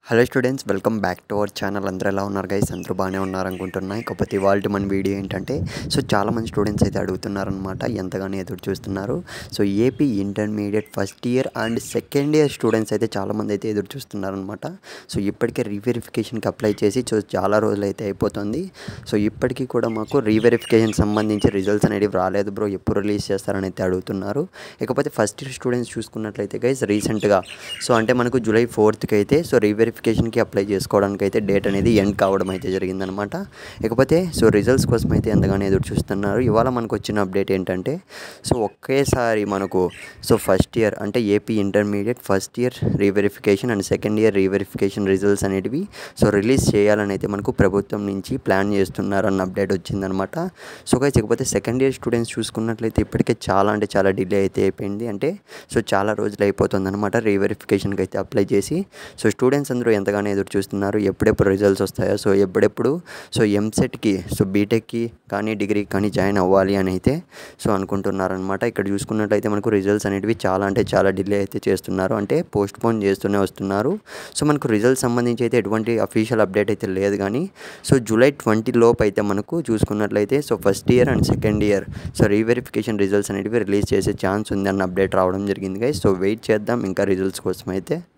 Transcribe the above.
hello students welcome back to our channel అందరూ ఎలా ఉన్నారు గైస్ అందరూ బాగానే ఉన్నారు అనుకుంటున్నా ఇకపోతే ఇవాళ మన వీడియో ఏంటంటే సో చాలామంది స్టూడెంట్స్ అయితే అడుగుతున్నారనమాట ఎంతగానో ఎదురు చూస్తున్నారు so AP intermediate first year and second year students అయితే చాలామంది అయితే ఎదురు చూస్తున్నారనమాట సో ఇప్పటికే రీవెరిఫికేషన్కి అప్లై చేసి సో చాలా రోజులు అయితే అయిపోతుంది సో ఇప్పటికీ కూడా మాకు రీవెరిఫికేషన్ సంబంధించి రిజల్ట్స్ అనేవి రాలేదు బ్రో ఎప్పుడు రిలీజ్ చేస్తారని అయితే అడుగుతున్నారు ఇకపోతే ఫస్ట్ ఇయర్ స్టూడెంట్స్ చూసుకున్నట్లయితే గైస్ రీసెంట్గా సో అంటే మనకు జూలై ఫోర్త్కి అయితే సో రీవెరిఫికేషన్కి అప్లై చేసుకోవడానికి అయితే డేట్ అనేది ఎండ్ కావడం అయితే జరిగిందనమాట ఇకపోతే సో రిజల్ట్స్ కోసం అయితే ఎంతగానో ఎదురు చూస్తున్నారు ఇవాళ మనకు వచ్చిన అప్డేట్ ఏంటంటే సో ఒకేసారి మనకు సో ఫస్ట్ ఇయర్ అంటే AP intermediate first year reverification and second year reverification results అనేటివి సో రిలీజ్ చేయాలని అయితే మనకు ప్రభుత్వం నుంచి ప్లాన్ చేస్తున్నారన్న అప్డేట్ వచ్చిందనమాట సో గైస్ ఇకపోతే సెకండ్ ఇయర్ స్టూడెంట్స్ చూసుకున్నట్లయితే ఇప్పటికే చాలా అంటే చాలా డిలే అయితే అయిపోయింది అంటే సో చాలా రోజులు అయిపోతుంది అనమాట రీవెరిఫికేషన్కి అయితే అప్లై చేసి సో స్టూడెంట్స్ అందరూ ఎంతగానో ఎదురు చూస్తున్నారు ఎప్పుడెప్పుడు రిజల్ట్స్ వస్తాయో సో ఎప్పుడెప్పుడు సో ఎంసెట్కి సో బీటెక్కి కానీ డిగ్రీకి కానీ జాయిన్ అవ్వాలి అని అయితే సో అనుకుంటున్నారనమాట ఇక్కడ చూసుకున్నట్లయితే మనకు రిజల్ట్స్ అనేటివి చాలా అంటే చాలా డిలే అయితే చేస్తున్నారు అంటే పోస్ట్ పోన్ చేస్తూనే వస్తున్నారు సో మనకు రిజల్ట్స్ సంబంధించి అయితే ఎటువంటి అఫీషియల్ అప్డేట్ అయితే లేదు కానీ సో జూలై ట్వంటీ లోపు అయితే మనకు చూసుకున్నట్లయితే so first year and second year so reverification results అనేటివి రిలీజ్ చేసే ఛాన్స్ ఉంది అన్న అప్డేట్ రావడం జరిగింది గైస్ సో వెయిట్ చేద్దాం ఇంకా రిజల్ట్స్ కోసం అయితే